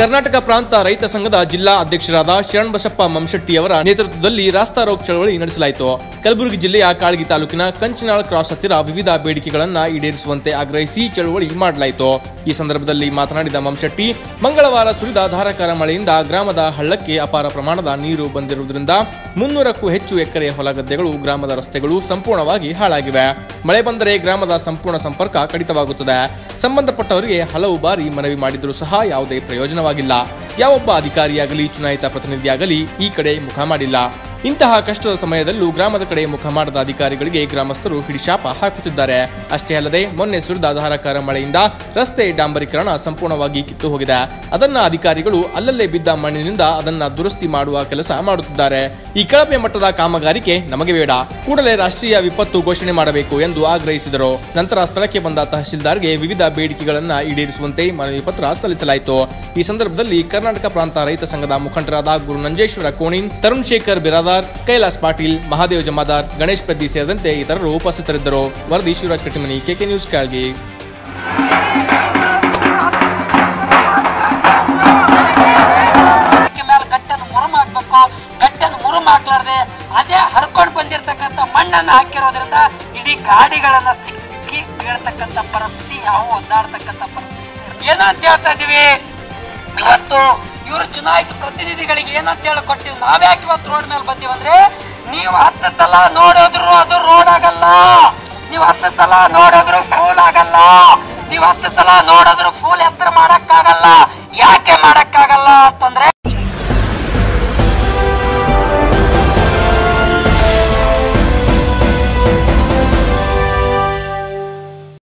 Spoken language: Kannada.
ಕರ್ನಾಟಕ ಪ್ರಾಂತ ರೈತ ಸಂಘದ ಜಿಲ್ಲಾ ಅಧ್ಯಕ್ಷರಾದ ಶರಣಬಸಪ್ಪ ಮಮಶೆಟ್ಟಿ ಅವರ ನೇತೃತ್ವದಲ್ಲಿ ರಾಸ್ತಾ ರೋಕ್ ಚಳವಳಿ ನಡೆಸಲಾಯಿತು ಕಲಬುರಗಿ ಜಿಲ್ಲೆಯ ಕಾಳಗಿ ತಾಲೂಕಿನ ಕಂಚಿನಾಳ್ ಕ್ರಾಸ್ ಹತ್ತಿರ ವಿವಿಧ ಬೇಡಿಕೆಗಳನ್ನ ಈಡೇರಿಸುವಂತೆ ಆಗ್ರಹಿಸಿ ಚಳವಳಿ ಮಾಡಲಾಯಿತು ಈ ಸಂದರ್ಭದಲ್ಲಿ ಮಾತನಾಡಿದ ಮಮಶೆಟ್ಟಿ ಮಂಗಳವಾರ ಸುರಿದ ಧಾರಾಕಾರ ಮಳೆಯಿಂದ ಗ್ರಾಮದ ಹಳ್ಳಕ್ಕೆ ಅಪಾರ ಪ್ರಮಾಣದ ನೀರು ಬಂದಿರುವುದರಿಂದ ಮುನ್ನೂರಕ್ಕೂ ಹೆಚ್ಚು ಎಕರೆ ಹೊಲಗದ್ದೆಗಳು ಗ್ರಾಮದ ರಸ್ತೆಗಳು ಸಂಪೂರ್ಣವಾಗಿ ಹಾಳಾಗಿವೆ ಮಳೆ ಬಂದರೆ ಗ್ರಾಮದ ಸಂಪೂರ್ಣ ಸಂಪರ್ಕ ಕಡಿತವಾಗುತ್ತದೆ ಸಂಬಂಧಪಟ್ಟವರಿಗೆ ಹಲವು ಬಾರಿ ಮನವಿ ಮಾಡಿದರೂ ಸಹ ಯಾವುದೇ ಪ್ರಯೋಜನವಾಗಿಲ್ಲ ಯಾವೊಬ್ಬ ಅಧಿಕಾರಿಯಾಗಲಿ ಚುನಾಯಿತ ಪ್ರತಿನಿಧಿಯಾಗಲಿ ಈ ಕಡೆ ಮುಖ ಮಾಡಿಲ್ಲ ಇಂತಹ ಕಷ್ಟದ ಸಮಯದಲ್ಲೂ ಗ್ರಾಮದ ಕಡೆ ಮುಖ ಮಾಡದ ಅಧಿಕಾರಿಗಳಿಗೆ ಗ್ರಾಮಸ್ಥರು ಹಿಡಿಶಾಪ ಹಾಕುತ್ತಿದ್ದಾರೆ ಅಷ್ಟೇ ಅಲ್ಲದೆ ಮೊನ್ನೆ ಸುರಿದ ಧಾರಾಕಾರ ಮಳೆಯಿಂದ ರಸ್ತೆ ಡಾಂಬರೀಕರಣ ಸಂಪೂರ್ಣವಾಗಿ ಕಿತ್ತು ಹೋಗಿದೆ ಅದನ್ನ ಅಧಿಕಾರಿಗಳು ಅಲ್ಲಲ್ಲೇ ಬಿದ್ದ ಮಣ್ಣಿನಿಂದ ಅದನ್ನ ದುರಸ್ತಿ ಮಾಡುವ ಕೆಲಸ ಮಾಡುತ್ತಿದ್ದಾರೆ ಈ ಕಳಪೆ ಮಟ್ಟದ ಕಾಮಗಾರಿಕೆ ನಮಗೆ ಬೇಡ ಕೂಡಲೇ ರಾಷ್ಟ್ರೀಯ ವಿಪತ್ತು ಘೋಷಣೆ ಮಾಡಬೇಕು ಎಂದು ಆಗ್ರಹಿಸಿದರು ನಂತರ ಸ್ಥಳಕ್ಕೆ ಬಂದ ತಹಶೀಲ್ದಾರ್ಗೆ ವಿವಿಧ ಬೇಡಿಕೆಗಳನ್ನ ಈಡೇರಿಸುವಂತೆ ಮನವಿ ಪತ್ರ ಸಲ್ಲಿಸಲಾಯಿತು ಈ ಸಂದರ್ಭದಲ್ಲಿ ಕರ್ನಾಟಕ ಪ್ರಾಂತ ರೈತ ಸಂಘದ ಮುಖಂಡರಾದ ಗುರು ನಂಜೇಶ್ವರ ಕೋಣಿನ್ ತರುಣ್ ಶೇಖರ್ ಬಿರಾದಾರ್ ಕೈಲಾಸ್ ಪಾಟೀಲ್ ಮಹಾದೇವ್ ಜಮಾದಾರ್ ಗಣೇಶ್ ಪೆದ್ದಿ ಸೇರಿದಂತೆ ಇತರರು ಉಪಸ್ಥಿತರಿದ್ದರು ವರದಿ ಶಿವರಾಜ್ ಕಟ್ಟಿಮನಿ ಕೆಕೆ ನ್ಯೂಸ್ ಕಾಳ್ಗಿ ಅದಕ್ಕೆ ಮೇಲೆ ಗಟ್ಟೆದು ಮುರುಮ್ ಹಾಕ್ಬೇಕು ಗಟ್ಟೆದು ಮುರುಮ್ ಹಾಕ್ಲಾರ್ದೆ ಅದೇ ಹರ್ಕೊಂಡು ಬಂದಿರತಕ್ಕಂಥ ಮಣ್ಣನ್ನು ಹಾಕಿರೋದ್ರಿಂದ ಇಡೀ ಗಾಡಿಗಳನ್ನ ಸಿಕ್ಕಿ ಬೀಳ್ತಕ್ಕಂಥ ಪರಿಸ್ಥಿತಿ ಯಾವ ಒದ್ದಾಡ್ತಕ್ಕಂಥ ಪರಿಸ್ಥಿತಿ ಏನೋ ಅಂತ ಹೇಳ್ತಾ ಇದೀವಿ ಇವತ್ತು ಇವರು ಚುನಾಯಿತ ಪ್ರತಿನಿಧಿಗಳಿಗೆ ಏನಂತ ಹೇಳಿ ಕೊಟ್ಟಿವಿ ನಾವ್ಯಾಕೆ ಇವತ್ತು ರೋಡ್ ಮೇಲೆ ಬಂದೀವಿ ಅಂದ್ರೆ ನೀವು ಹತ್ತು ಸಲ ನೋಡಿದ್ರು ಅದು ರೋಡ್ ಆಗಲ್ಲ ನೀವು ಹತ್ತು ಸಲ ನೋಡಿದ್ರು ಫೂಲ್ ಆಗಲ್ಲ ನೀವು ಹತ್ತು ಸಲ ನೋಡಿದ್ರು ಫೂಲ್ ಎತ್ತರ ಮಾಡಕ್ಕಾಗಲ್ಲ ಯಾಕೆ ಮಾಡಕ್ಕಾಗಲ್ಲ ಅಂತಂದ್ರೆ